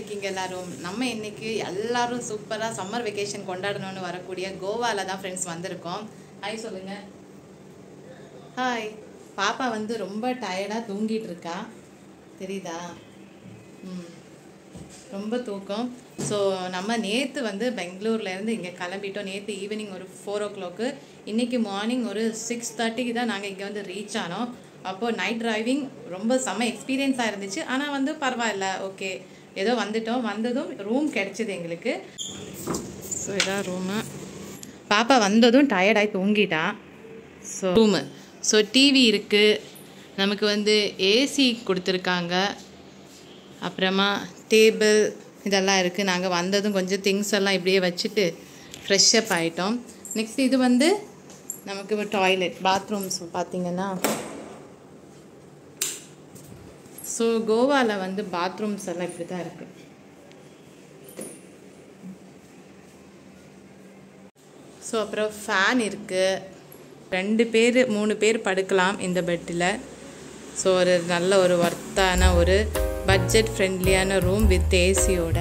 இருக்கீங்க எல்லாரும் நம்ம இன்னைக்கு எல்லாரும் சூப்பராக சம்மர் வெக்கேஷன் கொண்டாடணும்னு வரக்கூடிய கோவால தான் ஃப்ரெண்ட்ஸ் வந்திருக்கோம் ஹாய் சொல்லுங்க ஹாய் பாப்பா வந்து ரொம்ப டயர்டாக தூங்கிட்டு இருக்கா தெரியுதா ம் ரொம்ப தூக்கம் ஸோ நம்ம நேற்று வந்து பெங்களூர்லேருந்து இங்கே கிளம்பிட்டோம் நேற்று ஈவினிங் ஒரு ஃபோர் ஓ கிளாக்கு இன்றைக்கி மார்னிங் ஒரு சிக்ஸ் தேர்ட்டிக்கு தான் நாங்கள் இங்கே வந்து ரீச் ஆனோம் அப்போது நைட் டிரைவிங் ரொம்ப செம்ம எக்ஸ்பீரியன்ஸாக இருந்துச்சு ஆனால் வந்து பரவாயில்ல ஓகே ஏதோ வந்துட்டோம் வந்ததும் ரூம் கிடச்சிது எங்களுக்கு ஸோ இதான் ரூமு பாப்பா வந்ததும் டயர்டாகி தூங்கிட்டா ஸோ ரூமு ஸோ டிவி இருக்குது நமக்கு வந்து ஏசி கொடுத்துருக்காங்க அப்புறமா டேபிள் இதெல்லாம் இருக்குது நாங்கள் வந்ததும் கொஞ்சம் திங்ஸ் எல்லாம் இப்படியே வச்சுட்டு ஃப்ரெஷ்அப் ஆகிட்டோம் நெக்ஸ்ட் இது வந்து நமக்கு டாய்லெட் பாத்ரூம்ஸ் பார்த்தீங்கன்னா ஸோ கோவாவில் வந்து பாத்ரூம்ஸ் எல்லாம் இப்படி தான் இருக்குது ஸோ அப்புறம் ஃபேன் இருக்குது ரெண்டு பேர் மூணு பேர் படுக்கலாம் இந்த பெட்டில் ஸோ ஒரு நல்ல ஒரு ஒர்த்தான ஒரு பட்ஜெட் ஃப்ரெண்ட்லியான ரூம் வித் ஏசியோட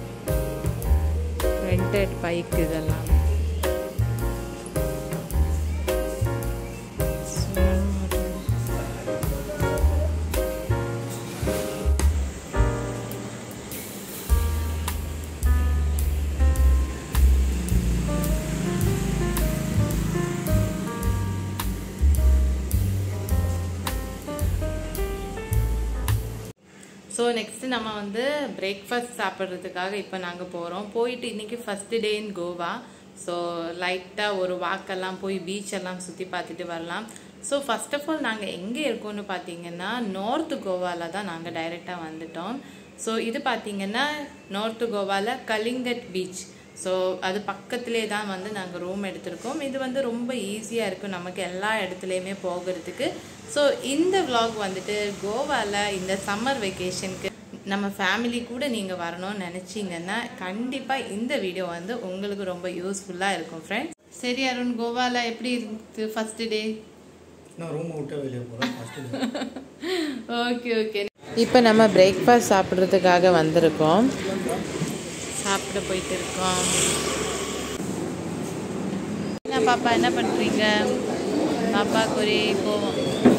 ரெண்டட் பைக் இதெல்லாம் ஸோ நெக்ஸ்ட் நம்ம வந்து பிரேக்ஃபாஸ்ட் சாப்பிட்றதுக்காக இப்போ நாங்கள் போகிறோம் போயிட்டு இன்னைக்கு first day in Goa so லைட்டாக ஒரு வாக்கெல்லாம் போய் பீச் எல்லாம் சுற்றி பார்த்துட்டு வரலாம் ஸோ ஃபர்ஸ்ட் ஆஃப் ஆல் நாங்கள் எங்கே இருக்கோம்னு பார்த்தீங்கன்னா நார்த் கோவாவில் தான் நாங்கள் டைரெக்டாக வந்துட்டோம் ஸோ இது பார்த்தீங்கன்னா நார்த் கோவாவில் கலிங்கட் பீச் ஸோ அது பக்கத்துலேயே தான் வந்து நாங்கள் ரூம் எடுத்திருக்கோம் இது வந்து ரொம்ப ஈஸியாக இருக்கும் நமக்கு எல்லா இடத்துலையுமே போகிறதுக்கு ஸோ இந்த vlog வந்துட்டு கோவாவில் இந்த சம்மர் வெக்கேஷனுக்கு நம்ம ஃபேமிலி கூட நீங்கள் வரணும்னு நினச்சிங்கன்னா கண்டிப்பாக இந்த வீடியோ வந்து உங்களுக்கு ரொம்ப யூஸ்ஃபுல்லாக இருக்கும் ஃப்ரெண்ட்ஸ் சரி அருண் கோவாவில் எப்படி இருக்கு ஃபஸ்ட்டு டே நான் ரூமை விட்டு வெளியே போகிறேன் ஃபஸ்ட்டு ஓகே ஓகே இப்போ நம்ம பிரேக்ஃபாஸ்ட் சாப்பிட்றதுக்காக வந்திருக்கோம் சாப்பிட போயிட்டு இருக்கோம் என்ன பாப்பா என்ன பண்ணுறீங்க பாப்பாக்கு ஒரே கோவம்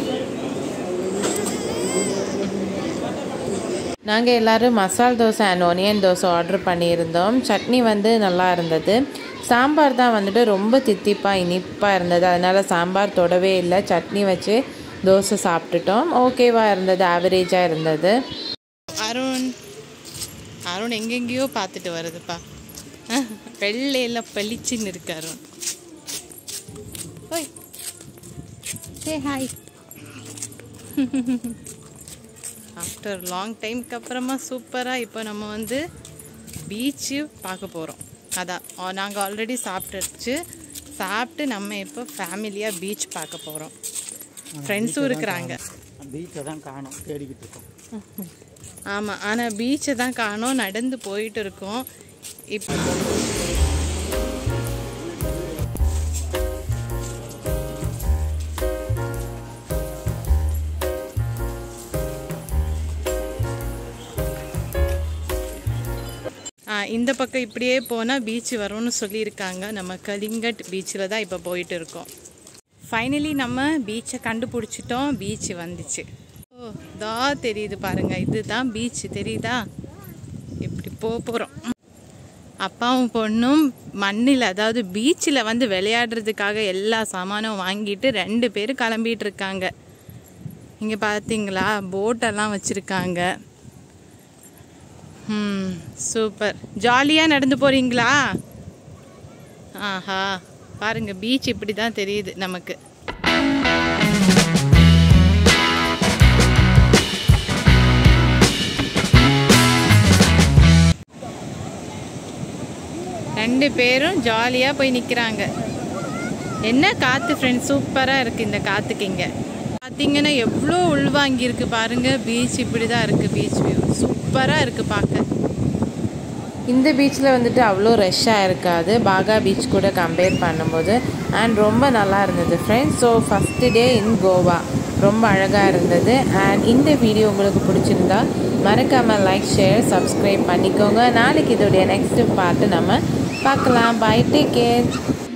நாங்கள் எல்லோரும் masala dosa and onion dosa order பண்ணியிருந்தோம் சட்னி வந்து நல்லா இருந்தது சாம்பார் தான் வந்துட்டு ரொம்ப தித்திப்பாக இனிப்பாக இருந்தது அதனால் சாம்பார் தொடவே இல்லை சட்னி வச்சு தோசை சாப்பிட்டுட்டோம் ஓகேவாக இருந்தது ஆவரேஜாக இருந்தது அருண் அருண் எங்கெங்கேயோ பார்த்துட்டு வருதுப்பா வெள்ளையில் பளிச்சுன்னு இருக்கு அருண் ஓய் சே ஹாய் ஆஃப்டர் லாங் டைம்க்கு அப்புறமா சூப்பராக இப்போ நம்ம வந்து பீச்சு பார்க்க போகிறோம் அதான் நாங்கள் ஆல்ரெடி சாப்பிட்டுருச்சு சாப்பிட்டு நம்ம இப்போ ஃபேமிலியாக பீச் பார்க்க போகிறோம் ஃப்ரெண்ட்ஸும் இருக்கிறாங்க பீச்சை தான் காணோம் தேடிக்கிட்டு இருக்கோம் ஆமாம் ஆனால் பீச்சை தான் காணோம் நடந்து போயிட்டு இருக்கோம் இப்போ ஆ, இந்த பக்கம் இப்படியே போனால் பீச் வரும்னு சொல்லியிருக்காங்க நம்ம கலிங்கட் பீச்சில் தான் இப்போ போயிட்டு இருக்கோம் ஃபைனலி நம்ம பீச்சை கண்டுபிடிச்சிட்டோம் பீச் வந்துச்சு ஓ தா தெரியுது பாருங்க இதுதான் பீச் தெரியுதா இப்படி போக போகிறோம் அப்பாவும் பொண்ணும் மண்ணில் அதாவது பீச்சில் வந்து விளையாடுறதுக்காக எல்லா சாமானும் வாங்கிட்டு ரெண்டு பேரும் கிளம்பிட்டு இருக்காங்க இங்கே பார்த்தீங்களா போட்டெல்லாம் வச்சுருக்காங்க ம் சூப்பர் ஜாலியாக நடந்து போகிறீங்களா ஆஹா பாருங்க பீச் இப்படி தான் தெரியுது நமக்கு ரெண்டு பேரும் ஜாலியாக போய் நிற்கிறாங்க என்ன காற்று ஃப்ரெண்ட்ஸ் சூப்பராக இருக்குது இந்த காற்றுக்கு இங்கே பார்த்தீங்கன்னா எவ்வளோ உள்வாங்கி இருக்கு பாருங்க பீச் இப்படி தான் இருக்குது பீச் வியூ சூப்பராக இருக்குது பார்க்க இந்த பீச்சில் வந்துட்டு அவ்வளோ ரஷ்ஷாக இருக்காது பாகா பீச் கூட கம்பேர் பண்ணும்போது அண்ட் ரொம்ப நல்லா இருந்தது friends so first day in Goa ரொம்ப அழகாக இருந்தது அண்ட் இந்த வீடியோ உங்களுக்கு பிடிச்சிருந்தா மறக்காமல் லைக் ஷேர் சப்ஸ்கிரைப் பண்ணிக்கோங்க நாளைக்கு இதோடைய நெக்ஸ்ட் பார்ட்டு நம்ம பார்க்கலாம் பை டேக் கேர்